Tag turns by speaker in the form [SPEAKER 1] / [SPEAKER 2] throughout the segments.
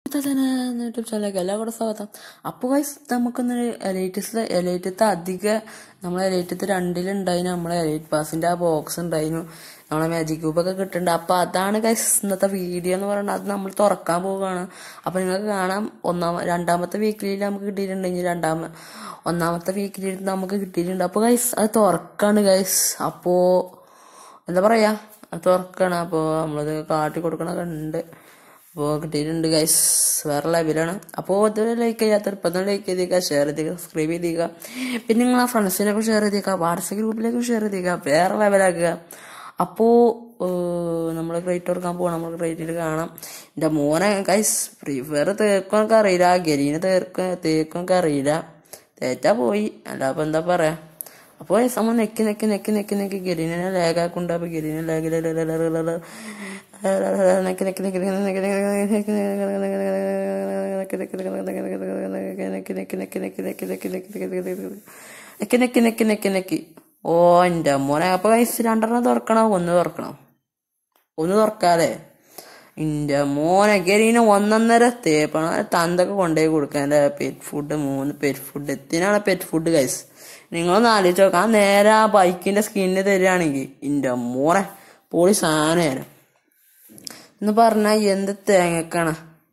[SPEAKER 1] YouTube ചാനലിലേക്ക് എല്ലാവർക്കും സ്വാഗതം അപ്പോൾ ഗൈസ് നമുക്കൊന്ന് എലൈറ്റസ് എലൈറ്റത്തെ അധിക നമ്മളെ എലൈറ്റത്ത് രണ്ടിലുണ്ടായിരുന്നു നമ്മളെ എലൈറ്റ് പാസിന്റെ ആ ബോക്സ് ഉണ്ടായിരുന്നു നമ്മളെ മാജിക് ക്യൂബ് ഒക്കെ കിട്ടുന്നുണ്ട് അപ്പൊ അതാണ് ഗൈസ് ഇന്നത്തെ വീഡിയോ എന്ന് പറയുന്നത് അത് നമ്മൾ തുറക്കാൻ പോവുകയാണ് അപ്പൊ നിങ്ങൾക്ക് കാണാം ഒന്നാമ രണ്ടാമത്തെ വീക്കിലിൽ നമുക്ക് കിട്ടിയിട്ടുണ്ടെങ്കിൽ രണ്ടാമ ഒന്നാമത്തെ വീക്കിലിൽ നമുക്ക് കിട്ടിയിട്ടുണ്ട് അപ്പൊ ഗൈസ് അത് തുറക്കാണ് ഗൈസ് അപ്പോ എന്താ പറയാ അത് തുറക്കാണ് അപ്പോ നമ്മളത് കാട്ടി കൊടുക്കണൊക്കെ ഉണ്ട് അപ്പോൾ കിട്ടിയിട്ടുണ്ട് ഗൈസ് വേറെ ലെവലാണ് അപ്പോൾ ഇതുവരെ ലൈക്ക് ചെയ്യാത്തവർ ഇപ്പം തന്നെ ലൈക്ക് ചെയ്തേക്കുക ഷെയർ ചെയ്തേക്കുക സബ്സ്ക്രൈബ് ചെയ്തേക്കുക പിന്നെ നിങ്ങൾ ആ ഫ്രണ്ട്സിനൊക്കെ ഷെയർ ചെയ്തേക്കുക വാട്സപ്പ് ഗ്രൂപ്പിലേക്കും ഷെയർ ചെയ്തേക്കുക വേറെ ലെവലാക്കുക അപ്പോൾ നമ്മൾ ക്രേറ്റ് കൊടുക്കാൻ പോകണം നമ്മൾ ക്രേറ്റിൽ കാണാം എൻ്റെ മോനെ ഗൈസ് ഫ്രീ ഫയർ തേക്കൊക്കെ അറിയില്ല ഗരീനെ തേർക്ക് തേക്കൊക്കെ അറിയില്ല തേറ്റാ പോയി അല്ല അപ്പോൾ എന്താ പറയാ അപ്പോൾ നമ്മൾ നെക്കി നെക്കി നെക്കി നെക്കി നെക്കി ഗരീനെ ലാഗാക്കുണ്ട് അപ്പോൾ ഗരീനെ ലാഗ് നെക്കി നെക്കി നെക്കി നെക്കി നെക്കി നെക്കി നെക്കി നെക്കി നെക്കി നെക്കി ഓ എൻ്റെ മോനെ അപ്പൊ കൈസ് രണ്ടെണ്ണം തുറക്കണം ഒന്ന് തുറക്കണം ഒന്ന് തുറക്കാതെ ഇന്റെ മോനെ ഗരീനെ ഒന്നൊന്നര തേപ്പണം തന്തൊക്കെ കൊണ്ടുപോയി കൊടുക്കാൻ എൻ്റെ പെറ്റ് ഫുഡ് മൂന്ന് പെറ്റ് ഫുഡ് എത്തിനാണ് പെറ്റ് ഫുഡ് കൈസ് നിങ്ങളൊന്ന് ആലോചിച്ച് നോക്കാം നേരെ ആ ബൈക്കിന്റെ സ്കിന്നിന് തരികയാണെങ്കിൽ ഇന്റെ മോനെ പോളി സാധനം എന്ന് പറഞ്ഞാൽ എന്ത് തേങ്ങക്കാണ്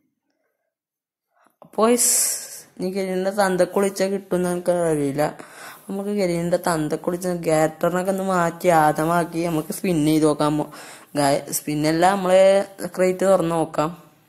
[SPEAKER 1] അപ്പോൾ നീ ഗരീന്റെ തന്തക്കുളിച്ച കിട്ടുമെന്ന് എനിക്ക് അറിയില്ല നമുക്ക് ഗരീന്റെ തന്തക്കുളിച്ച ഗാറ്ററിനൊക്കെ ഒന്ന് മാറ്റി ആദമാക്കി നമുക്ക് സ്പിൻ ചെയ്ത് നോക്കാം സ്പിന്നല്ല നമ്മള് ക്രേറ്റ് തുറന്ന് നോക്കാം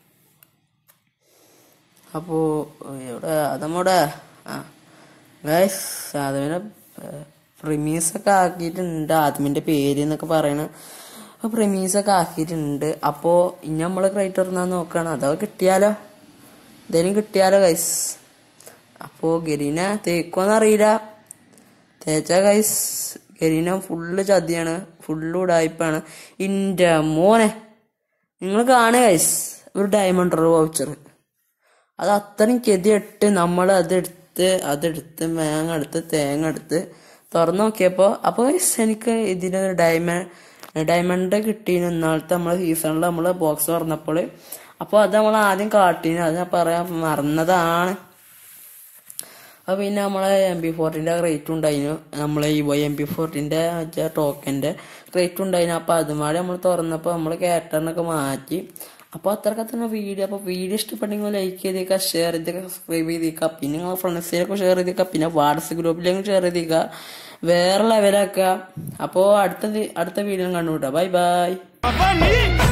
[SPEAKER 1] അപ്പോ ഇവിടെ അതമ്മടെ ആ ഗൈസ് ആദമിനെ പ്രിമീസ് ഒക്കെ ആക്കിയിട്ടുണ്ട് ആദമിന്റെ പേര് എന്നൊക്കെ പറയണ പ്രിമീസ് ഒക്കെ ആക്കിയിട്ടുണ്ട് അപ്പോ ഇനി നമ്മള് ക്രേറ്റ് തുറന്നാ നോക്കണം അതൊക്കെ കിട്ടിയാലോ എന്തേലും കിട്ടിയാലോ ഗൈസ് അപ്പോ ഗരീന തേക്കുമെന്നറിയില്ല തേച്ച ഗൈസ് ഗരീന ഫുള്ള് ചതിയാണ് ഫുള്ള് ഉടായ്പാണ് ഇന്റെ മോനെ നിങ്ങൾ കാണുക ഗൈസ് ഒരു ഡയമണ്ട് വൗച്ചർ അത് അത്രയും കെതിയിട്ട് നമ്മൾ അതെടുത്ത് അതെടുത്ത് മേങ്ങ എടുത്ത് തേങ്ങ എടുത്ത് തുറന്നു നോക്കിയപ്പോ അപ്പൊ ഗൈസ് എനിക്ക് ഇതിനൊരു ഡയമണ്ട് ഡയമണ്ട് കിട്ടീന് ഇന്നാളത്തെ നമ്മളെ സീസണിൽ നമ്മള് ബോക്സ് തുറന്നപ്പോൾ അപ്പോൾ അത് നമ്മൾ ആദ്യം കാട്ടീന് അത് ഞാൻ പറയാൻ മറന്നതാണ് അപ്പോൾ പിന്നെ നമ്മളെ എം ബി ഫോർട്ടിൻ്റെ റേറ്റ് ഉണ്ടായിരുന്നു നമ്മളെ ഈ വൈ എം ബി ഫോർട്ടിൻ്റെ മറ്റേ ടോക്കൻ്റെ റേറ്റ് ഉണ്ടായിരുന്നു അപ്പോൾ അതുമാടി നമ്മൾ തുറന്നപ്പോൾ നമ്മൾ ക്യാരക്ടറിനൊക്കെ മാറ്റി അപ്പോൾ അത്രയൊക്കെ തന്നെ വീഡിയോ അപ്പോൾ വീഡിയോ ഇഷ്ടപ്പെട്ടെങ്കിൽ ലൈക്ക് ചെയ്തേക്കുക ഷെയർ ചെയ്തേക്കുക സബ്സ്ക്രൈബ് ചെയ്തേക്കുക പിന്നെ നിങ്ങൾ ഫ്രണ്ട്സിലേക്ക് ഷെയർ ചെയ്തേക്കുക പിന്നെ വാട്സപ്പ് ഗ്രൂപ്പിലേക്കും ഷെയർ ചെയ്തേക്കുക വേറെ ലെവലാക്കുക അപ്പോൾ അടുത്ത അടുത്ത വീഡിയോ കണ്ടുകൂട്ടാ ബൈ ബൈ